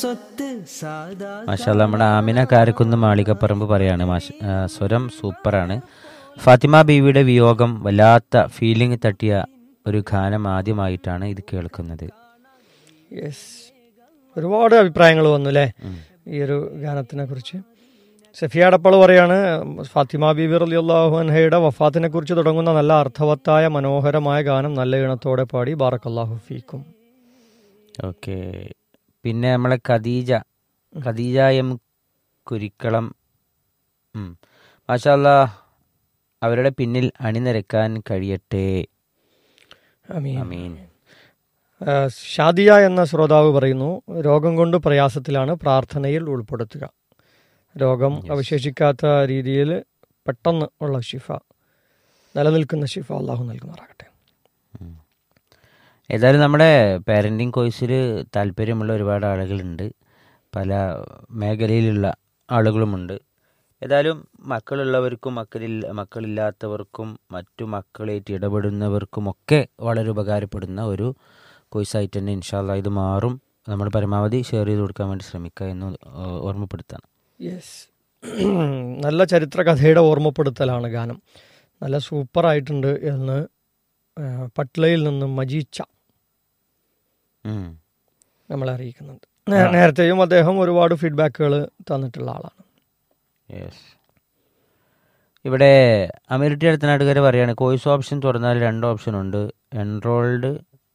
മാഷാല്ല നമ്മുടെ ആമിന കാരക്കുന്ന് മാളികപ്പറമ്പ് പറയാണ് മാഷ ആ, സ്വരം സൂപ്പറാണ് ഫാത്തിമ ബീവിയുടെ വിയോഗം വല്ലാത്ത ഫീലിംഗ് തട്ടിയ ഒരു ഗാനം ആദ്യമായിട്ടാണ് ഇത് കേൾക്കുന്നത് യെസ് ഒരുപാട് അഭിപ്രായങ്ങൾ വന്നു അല്ലേ ഈ ഒരു ഗാനത്തിനെ കുറിച്ച് സഫിയ അടപ്പള് പറയാണ് ഫാത്തിമ ബീബി റലി അള്ളാഹു അൻഹയുടെ വഫാത്തിനെ കുറിച്ച് തുടങ്ങുന്ന നല്ല അർത്ഥവത്തായ മനോഹരമായ ഗാനം നല്ല ഈണത്തോടെ പാടി ബാറക്കല്ലാഹു ഫീക്കും ഓക്കെ പിന്നെ നമ്മളെ ഖദീജ ഖദീജ എം കുരിക്കളം ഉം. മാഷാല്ല അവരുടെ പിന്നിൽ അണിനിരക്കാൻ കഴിയട്ടെ അമീൻ അമീൻ ആ, ഷാദിയ എന്ന ശ്രോതാവ് പറയുന്നു രോഗം കൊണ്ട് പ്രയാസത്തിലാണ് പ്രാർത്ഥനയിൽ ഉൾപ്പെടുത്തുക രോഗം അവശേഷിക്കാത്ത രീതിയിൽ പെട്ടെന്ന് ഉള്ള ഷിഫ നിലനിൽക്കുന്ന ഷിഫ അള്ളാഹു നൽകുമാറാകട്ടെ ഏതായാലും നമ്മുടെ പാരൻറ്റിങ് കോഴ്സിൽ താല്പര്യമുള്ള ഒരുപാട് ആളുകളുണ്ട് പല മേഖലയിലുള്ള ആളുകളുമുണ്ട് ഏതായാലും മക്കളുള്ളവർക്കും മക്കളില്ല മക്കളില്ലാത്തവർക്കും മറ്റു മക്കളായിട്ട് ഇടപെടുന്നവർക്കുമൊക്കെ വളരെ ഉപകാരപ്പെടുന്ന ഒരു കോഴ്സായിട്ട് തന്നെ ഇൻഷാല്ല ഇത് മാറും നമ്മൾ പരമാവധി ഷെയർ ചെയ്ത് കൊടുക്കാൻ വേണ്ടി ശ്രമിക്കുക എന്ന് ഏഹ്, ഓർമ്മപ്പെടുത്താണ് യെസ് നല്ല ചരിത്ര കഥയുടെ ഓർമ്മപ്പെടുത്തലാണ് ഗാനം നല്ല സൂപ്പറായിട്ടുണ്ട് എന്ന് ആ, പട്ലയിൽ നിന്നും മജീച്ച ഉം. നമ്മളെ അറിയിക്കുന്നുണ്ട് നേ- നേരത്തെയും അദ്ദേഹം ഒരുപാട് ഫീഡ്ബാക്കുകൾ തന്നിട്ടുള്ള ആളാണ് യെസ് ഇവിടെ അമീറിറ്റി അടുത്തനാട്ടുകാർ പറയാണ് കോഴ്സ് ഓപ്ഷൻ തുറന്നാൽ രണ്ട് ഓപ്ഷൻ ഉണ്ട് എൻറോൾഡ്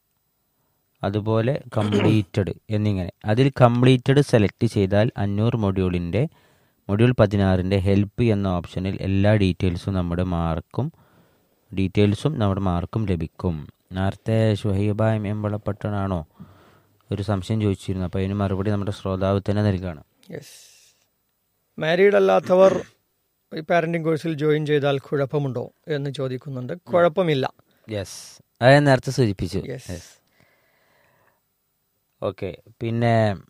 അതുപോലെ കംപ്ലീറ്റഡ് എന്നിങ്ങനെ അതിൽ കംപ്ലീറ്റഡ് സെലക്ട് ചെയ്താൽ അഞ്ഞൂറ് മൊഡ്യൂളിൻ്റെ മൊഡ്യൂൾ പതിനാറിൻ്റെ ഹെൽപ്പ് എന്ന ഓപ്ഷനിൽ എല്ലാ ഡീറ്റെയിൽസും നമ്മുടെ മാർക്കും ഡീറ്റെയിൽസും നമ്മുടെ മാർക്കും ലഭിക്കും നേരത്തെ ഷുഹൈബ എം എമ്പളപ്പട്ടനാണോ ഒരു സംശയം ചോദിച്ചിരുന്നു അപ്പോൾ അതിന് മറുപടി നമ്മുടെ ശ്രോതാവ് തന്നെ നൽകുകയാണ് യെസ് മാരീഡ് അല്ലാത്തവർ ഈ പാരന്റിംഗ് കോഴ്സിൽ ജോയിൻ ചെയ്താൽ കുഴപ്പമുണ്ടോ എന്ന് ചോദിക്കുന്നുണ്ട് കുഴപ്പമില്ല യെസ് അത് ഞാൻ നേരത്തെ സൂചിപ്പിച്ചു യെസ് യെസ് ഓക്കെ പിന്നെ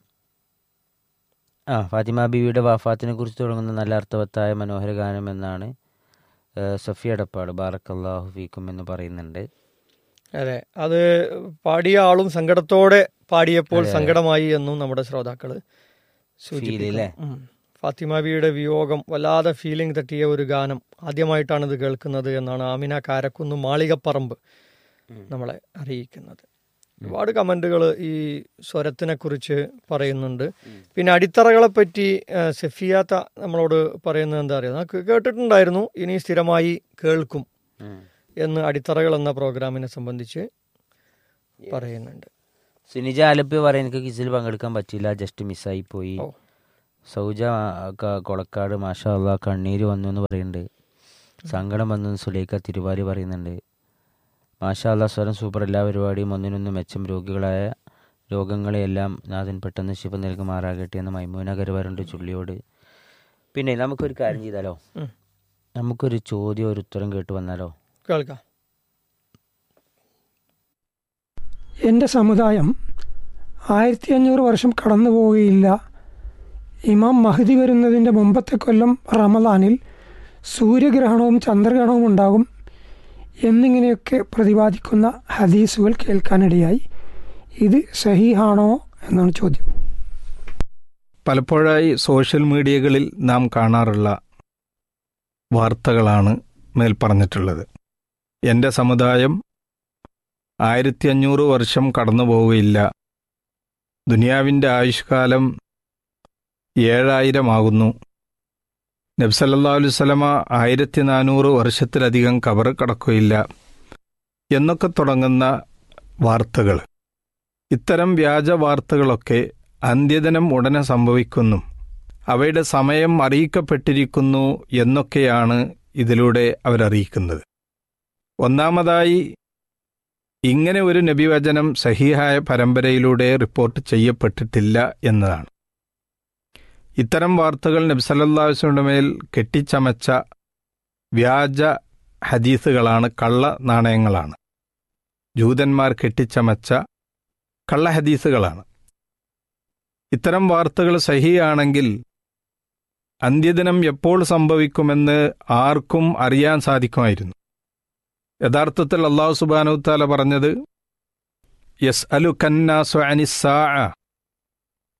ആ ഫാത്തിമ ബീവിയുടെ വഫാത്തിനെ കുറിച്ച് തുടങ്ങുന്ന നല്ല അർത്ഥവത്തായ മനോഹര ഗാനം എന്നാണ് ഏഹ്, സഫി അടപ്പാട് ബാറക്കല്ലാഹു ഫീക്കും എന്ന് പറയുന്നുണ്ട് അതെ അത് പാടിയ ആളും സങ്കടത്തോടെ പാടിയപ്പോൾ സങ്കടമായി എന്നും നമ്മുടെ ശ്രോതാക്കള് സൂചിപ്പിക്കുന്നു. അല്ലേ? ഉം. ഫാത്തിമ ബിയുടെ വിയോഗം വല്ലാതെ ഫീലിംഗ് തട്ടിയ ഒരു ഗാനം ആദ്യമായിട്ടാണ് ഇത് കേൾക്കുന്നത് എന്നാണ് ആമിന കാരക്കുന്ന് മാളികപ്പറമ്പ് നമ്മളെ അറിയിക്കുന്നത് ഒരുപാട് കമന്റുകൾ ഈ സ്വരത്തിനെ കുറിച്ച് പറയുന്നുണ്ട് പിന്നെ അടിത്തറകളെ പറ്റി ആ, സഫിയാത്ത നമ്മളോട് പറയുന്നത് എന്താ അറിയാം നമുക്ക് കേട്ടിട്ടുണ്ടായിരുന്നു ഇനി സ്ഥിരമായി കേൾക്കും എന്ന് അടിത്തറകൾ എന്ന പ്രോഗ്രാമിനെ സംബന്ധിച്ച് പറയുന്നുണ്ട് സുനിജ ആലപ്പി പറയാൻ എനിക്ക് കിസിൽ പങ്കെടുക്കാൻ പറ്റില്ല ജസ്റ്റ് മിസ്സായി പോയി ഓ. സൗജ ആ, ക- കൊളക്കാട് മാഷാ അള്ളാ കണ്ണീര് വന്നു എന്ന് പറയുന്നുണ്ട് സങ്കടം വന്നു എന്ന് സുലൈഖ തിരുവാരി പറയുന്നുണ്ട് മാഷാ അള്ളാ സ്വരം സൂപ്പർ എല്ലാ പരിപാടിയും ഒന്നിനൊന്ന് മെച്ചം രോഗികളായ രോഗങ്ങളെയെല്ലാം നാഥൻ പെട്ടെന്ന് ശിവ നൽകുമാറാകട്ടെ എന്ന് മൈമൂന കരുവാറുണ്ട് ചുള്ളിയോട് പിന്നെ നമുക്കൊരു കാര്യം ചെയ്താലോ ഉം. നമുക്കൊരു ചോദ്യം ഒരു ഉത്തരം കേട്ട് വന്നാലോ കേൾക്കാം എൻ്റെ സമുദായം ആയിരത്തി അഞ്ഞൂറ് വർഷം കടന്നു പോവുകയില്ല ഇമാം മഹദി വരുന്നതിൻ്റെ മുമ്പത്തെ കൊല്ലം റമദാനിൽ സൂര്യഗ്രഹണവും ചന്ദ്രഗ്രഹണവും ഉണ്ടാകും എന്നിങ്ങനെയൊക്കെ പ്രതിപാദിക്കുന്ന ഹദീസുകൾ കേൾക്കാനിടയായി ഇത് സഹീഹാണോ എന്നാണ് ചോദ്യം പലപ്പോഴായി സോഷ്യൽ മീഡിയകളിൽ നാം കാണാറുള്ള വാർത്തകളാണ് മേൽ പറഞ്ഞിട്ടുള്ളത് എൻ്റെ സമുദായം ആയിരത്തി അഞ്ഞൂറ് വർഷം കടന്നു പോവുകയില്ല ദുനിയാവിൻ്റെ ആയുഷ്കാലം ഏഴായിരമാകുന്നു നബ്സല്ലാ അലുസലമ ആയിരത്തി നാനൂറ് വർഷത്തിലധികം കബർ കടക്കുകയില്ല എന്നൊക്കെ തുടങ്ങുന്ന വാർത്തകൾ ഇത്തരം വ്യാജ വാർത്തകളൊക്കെ അന്ത്യദിനം ഉടനെ സംഭവിക്കുന്നു അവയുടെ സമയം അറിയിക്കപ്പെട്ടിരിക്കുന്നു എന്നൊക്കെയാണ് ഇതിലൂടെ അവരറിയിക്കുന്നത് ഒന്നാമതായി ഇങ്ങനെ ഒരു നബിവചനം സഹീഹായ പരമ്പരയിലൂടെ റിപ്പോർട്ട് ചെയ്യപ്പെട്ടിട്ടില്ല എന്നതാണ് ഇത്തരം വാർത്തകൾ നബ്സല്ലാസ്വയുടെ മേൽ കെട്ടിച്ചമച്ച വ്യാജ ഹദീസുകളാണ് കള്ള നാണയങ്ങളാണ് ജൂതന്മാർ കെട്ടിച്ചമച്ച കള്ള ഹദീസുകളാണ് ഇത്തരം വാർത്തകൾ സഹിയാണെങ്കിൽ അന്ത്യദിനം എപ്പോൾ സംഭവിക്കുമെന്ന് ആർക്കും അറിയാൻ സാധിക്കുമായിരുന്നു യഥാർത്ഥത്തിൽ അള്ളാഹു സുബാനുത്താല പറഞ്ഞത് യസ് അലു കന്നാസു അനിസാ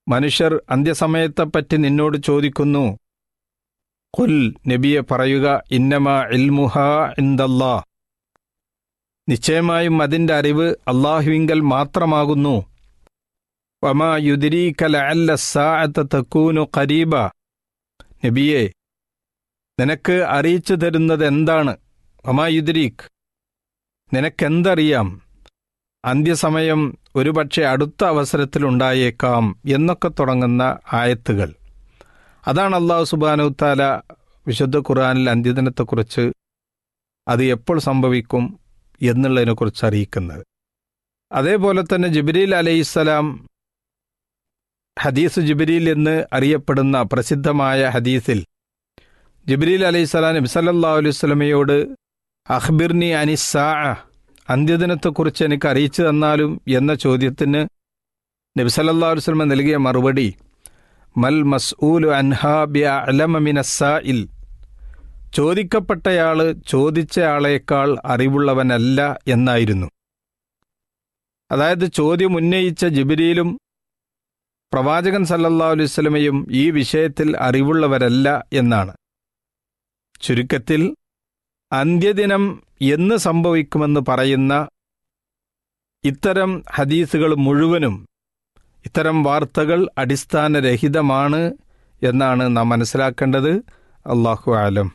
മനുഷ്യർ അന്ത്യസമയത്തെപ്പറ്റി നിന്നോട് ചോദിക്കുന്നു കുൽ നബിയെ പറയുക ഇന്നമ ഇൽമുഹ ഇന്ദല്ലാ നിശ്ചയമായും അതിൻ്റെ അറിവ് അള്ളാഹുവിങ്കൽ മാത്രമാകുന്നു വമാ യുദിരീക്കല അല്ല സാഅത്ത തക്കൂനു ഖരീബ നബിയെ നിനക്ക് അറിയിച്ചു തരുന്നത് എന്താണ് വമാ യുദിരീഖ് നിനക്കെന്തറിയാം അന്ത്യസമയം ഒരുപക്ഷെ അടുത്ത അവസരത്തിലുണ്ടായേക്കാം എന്നൊക്കെ തുടങ്ങുന്ന ആയത്തുകൾ അതാണ് അള്ളാഹു സുബാനുത്താല വിശുദ്ധ ഖുർആാനിൽ അന്ത്യദിനത്തെക്കുറിച്ച് അത് എപ്പോൾ സംഭവിക്കും എന്നുള്ളതിനെക്കുറിച്ച് അറിയിക്കുന്നത് അതേപോലെ തന്നെ ജിബിരിൽ അലൈഹിസ്സലാം ഹദീസ് ജിബിരിൽ എന്ന് അറിയപ്പെടുന്ന പ്രസിദ്ധമായ ഹദീസിൽ ജിബ്രീൽ അലൈഹിസ്സലാം നബി സല്ലല്ലാഹു അലൈഹി വസല്ലമയോട് അഖ്ബിർനി അനിസ്സാ അന്ത്യദിനത്തെക്കുറിച്ച് എനിക്ക് അറിയിച്ചു തന്നാലും എന്ന ചോദ്യത്തിന് നബി സല്ലല്ലാഹു അലൈഹി വസല്ലമ നൽകിയ മറുപടി മൽ മസ്ഊലു അൻഹാ ബി അലമ മിനസ്സാഇൽ ചോദിക്കപ്പെട്ടയാള് ചോദിച്ചയാളേക്കാൾ അറിവുള്ളവനല്ല എന്നായിരുന്നു അതായത് ചോദ്യം ഉന്നയിച്ച ജിബിരിയിലും പ്രവാചകൻ സല്ലല്ലാഹു അലൈഹി വസല്ലമയും ഈ വിഷയത്തിൽ അറിവുള്ളവരല്ല എന്നാണ് ചുരുക്കത്തിൽ അന്ത്യദിനം എന്ന് സംഭവിക്കുമെന്ന് പറയുന്ന ഇത്തരം ഹദീസുകൾ മുഴുവനും ഇത്തരം വാർത്തകൾ അടിസ്ഥാനരഹിതമാണ് എന്നാണ് നാം മനസ്സിലാക്കേണ്ടത് അള്ളാഹു ആലം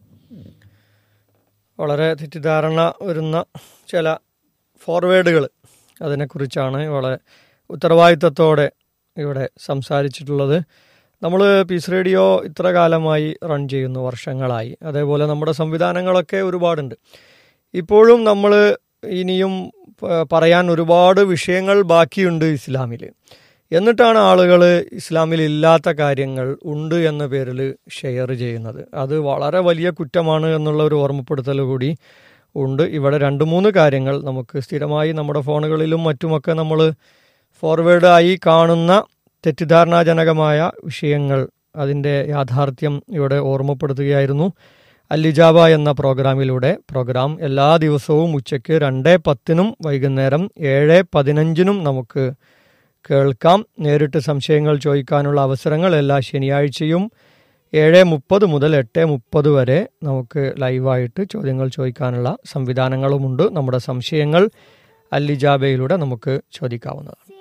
വളരെ തെറ്റിദ്ധാരണ വരുന്ന ചില ഫോർവേഡുകൾ അതിനെക്കുറിച്ചാണ് വളരെ ഉത്തരവാദിത്തത്തോടെ ഇവിടെ സംസാരിച്ചിട്ടുള്ളത് നമ്മൾ പീസ് റേഡിയോ ഇത്ര കാലമായി റൺ ചെയ്യുന്നു വർഷങ്ങളായി അതേപോലെ നമ്മുടെ സംവിധാനങ്ങളൊക്കെ ഒരുപാടുണ്ട് ഇപ്പോഴും നമ്മൾ ഇനിയും പ- പറയാൻ ഒരുപാട് വിഷയങ്ങൾ ബാക്കിയുണ്ട് ഇസ്ലാമിൽ എന്നിട്ടാണ് ആളുകൾ ഇസ്ലാമിൽ ഇല്ലാത്ത കാര്യങ്ങൾ ഉണ്ട് എന്ന പേരിൽ ഷെയർ ചെയ്യുന്നത് അത് വളരെ വലിയ കുറ്റമാണ് എന്നുള്ള ഒരു ഓർമ്മപ്പെടുത്തൽ കൂടി ഉണ്ട് ഇവിടെ രണ്ട് മൂന്ന് കാര്യങ്ങൾ നമുക്ക് സ്ഥിരമായി നമ്മുടെ ഫോണുകളിലും മറ്റുമൊക്കെ നമ്മൾ ഫോർവേഡ് ആയി കാണുന്ന തെറ്റിദ്ധാരണാജനകമായ വിഷയങ്ങൾ അതിൻ്റെ യാഥാർത്ഥ്യം ഇവിടെ ഓർമ്മപ്പെടുത്തുകയായിരുന്നു അല്ലിജാബ എന്ന പ്രോഗ്രാമിലൂടെ പ്രോഗ്രാം എല്ലാ ദിവസവും ഉച്ചയ്ക്ക് രണ്ട് പത്തിനും വൈകുന്നേരം ഏഴ് പതിനഞ്ചിനും നമുക്ക് കേൾക്കാം നേരിട്ട് സംശയങ്ങൾ ചോദിക്കാനുള്ള അവസരങ്ങൾ എല്ലാ ശനിയാഴ്ചയും ഏഴ് മുപ്പത് മുതൽ എട്ട് മുപ്പത് വരെ നമുക്ക് ലൈവായിട്ട് ചോദ്യങ്ങൾ ചോദിക്കാനുള്ള സംവിധാനങ്ങളുമുണ്ട് നമ്മുടെ സംശയങ്ങൾ അല്ലിജാബയിലൂടെ നമുക്ക് ചോദിക്കാവുന്നതാണ്